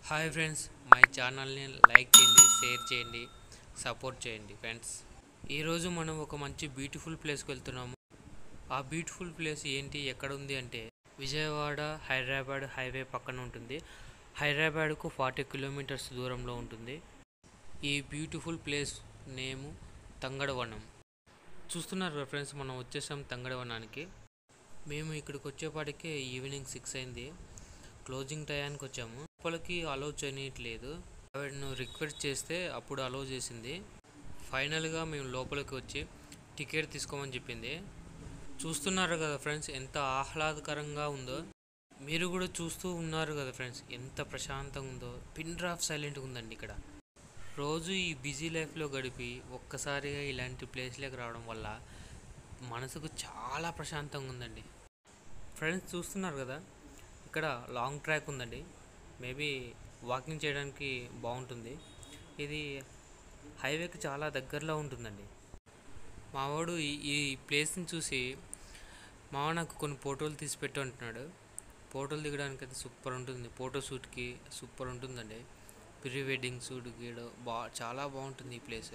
hi friends my ఛానల్ని like చేయండి share చేయండి సపోర్ట్ చేయండి ఫ్రెండ్స్ ఈరోజు మనం ఒక మంచి బ్యూటిఫుల్ ప్లేస్కి వెళ్తున్నాము ఆ బ్యూటిఫుల్ ప్లేస్ ఏంటి ఎక్కడ ఉంది అంటే విజయవాడ హైదరాబాద్ హైవే పక్కన ఉంటుంది హైదరాబాద్కు ఫార్టీ కిలోమీటర్స్ దూరంలో ఉంటుంది ఈ బ్యూటిఫుల్ ప్లేస్ నేము తంగడవనం చూస్తున్నారు కదా ఫ్రెండ్స్ మనం వచ్చేసాం తంగడవనానికి మేము ఇక్కడికి వచ్చేపాటికే ఈవినింగ్ సిక్స్ అయింది క్లోజింగ్ టయానికి వచ్చాము లోపలికి అలౌ చేయట్లేదు ఆవిడను రిక్వెస్ట్ చేస్తే అప్పుడు అలౌ చేసింది ఫైనల్గా మేము లోపలికి వచ్చి టికెట్ తీసుకోమని చెప్పింది చూస్తున్నారు కదా ఫ్రెండ్స్ ఎంత ఆహ్లాదకరంగా ఉందో మీరు కూడా చూస్తూ ఉన్నారు కదా ఫ్రెండ్స్ ఎంత ప్రశాంతంగా ఉందో పిన్ డ్రాప్ సైలెంట్గా ఉందండి ఇక్కడ రోజు ఈ బిజీ లైఫ్లో గడిపి ఒక్కసారిగా ఇలాంటి ప్లేస్లోకి రావడం వల్ల మనసుకు చాలా ప్రశాంతంగా ఉందండి ఫ్రెండ్స్ చూస్తున్నారు కదా ఇక్కడ లాంగ్ ట్రాక్ ఉందండి మేబీ వాకింగ్ చేయడానికి బాగుంటుంది ఇది హైవేకి చాలా దగ్గరలో ఉంటుందండి మావాడు ఈ ఈ ప్లేస్ని చూసి మావ నాకు కొన్ని ఫోటోలు తీసి పెట్టు అంటున్నాడు ఫోటోలు దిగడానికి అయితే సూపర్ ఉంటుంది ఫోటో షూట్కి సూపర్ ఉంటుందండి ప్రీ వెడ్డింగ్ షూట్కి బా చాలా బాగుంటుంది ఈ ప్లేస్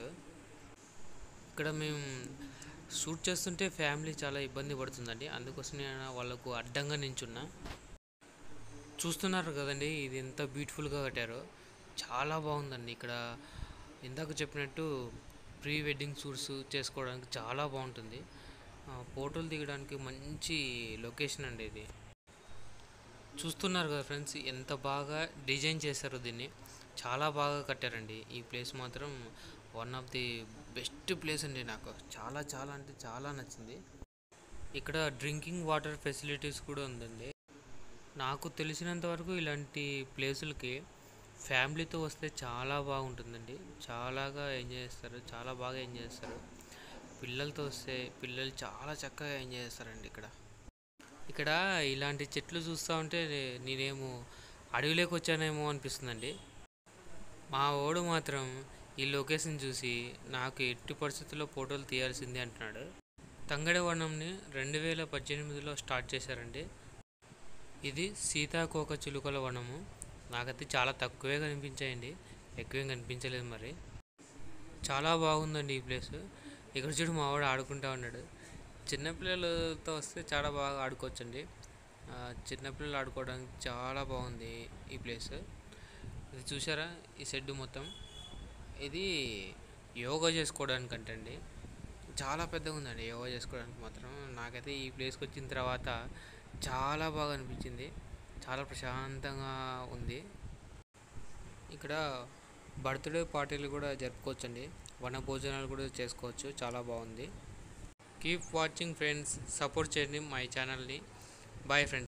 ఇక్కడ మేము షూట్ చేస్తుంటే ఫ్యామిలీ చాలా ఇబ్బంది పడుతుందండి అందుకోసం నేను వాళ్ళకు అడ్డంగా నించున్నా చూస్తున్నారు కదండి ఇది ఎంత బ్యూటిఫుల్గా కట్టారో చాలా బాగుందండి ఇక్కడ ఇందాక చెప్పినట్టు ప్రీ వెడ్డింగ్ షూట్స్ చేసుకోవడానికి చాలా బాగుంటుంది ఆ, ఫోటోలు దిగడానికి మంచి లొకేషన్ అండి ఇది చూస్తున్నారు కదా ఫ్రెండ్స్ ఎంత బాగా డిజైన్ చేశారో దీన్ని చాలా బాగా కట్టారండి ఈ ప్లేస్ మాత్రం one of the best place అండి నాకు చాలా చాలా అంటే చాలా నచ్చింది ఇక్కడ డ్రింకింగ్ వాటర్ ఫెసిలిటీస్ కూడా ఉందండి నాకు తెలిసినంత వరకు ఇలాంటి ప్లేసులకి ఫ్యామిలీతో వస్తే చాలా బాగుంటుందండి చాలాగా ఎంజాయ్ చేస్తారు చాలా బాగా ఎంజాయ్ చేస్తారు పిల్లలతో వస్తే పిల్లలు చాలా చక్కగా ఎంజాయ్ చేస్తారండి ఇక్కడ ఇక్కడ ఇలాంటి చెట్లు చూస్తూ ఉంటే నేనేమో అడవిలోకి వచ్చానేమో అనిపిస్తుందండి మా వాడు మాత్రం ఈ లొకేషన్ చూసి నాకు ఎట్టి పరిస్థితుల్లో ఫోటోలు తీయాల్సిందే అంటున్నాడు తంగడవనంని రెండు వేల పద్దెనిమిదిలో స్టార్ట్ చేశారండి ఇది సీతాకోక చిలుకల వనము నాకైతే చాలా తక్కువే కనిపించాయండి ఎక్కువేం కనిపించలేదు మరి చాలా బాగుందండి ఈ ప్లేస్ ఇక్కడ చూడు మా వాడు ఆడుకుంటా ఉన్నాడు చిన్నపిల్లలతో వస్తే చాలా బాగా ఆడుకోవచ్చండి ఆ, చిన్నపిల్లలు ఆడుకోవడానికి చాలా బాగుంది ఈ ప్లేస్ ఇది చూసారా ఈ షెడ్ మొత్తం ఇది యోగా చేసుకోవడానికి అంటండి చాలా పెద్దగా ఉందండి యోగా చేసుకోవడానికి మాత్రం నాకైతే ఈ ప్లేస్కి వచ్చిన తర్వాత చాలా బాగా అనిపించింది చాలా ప్రశాంతంగా ఉంది ఇక్కడ బర్త్డే పార్టీలు కూడా జరుపుకోవచ్చండి వన భోజనాలు కూడా చేసుకోవచ్చు చాలా బాగుంది కీప్ వాచింగ్ ఫ్రెండ్స్ సపోర్ట్ చేయండి మై ఛానల్ని బాయ్ ఫ్రెండ్స్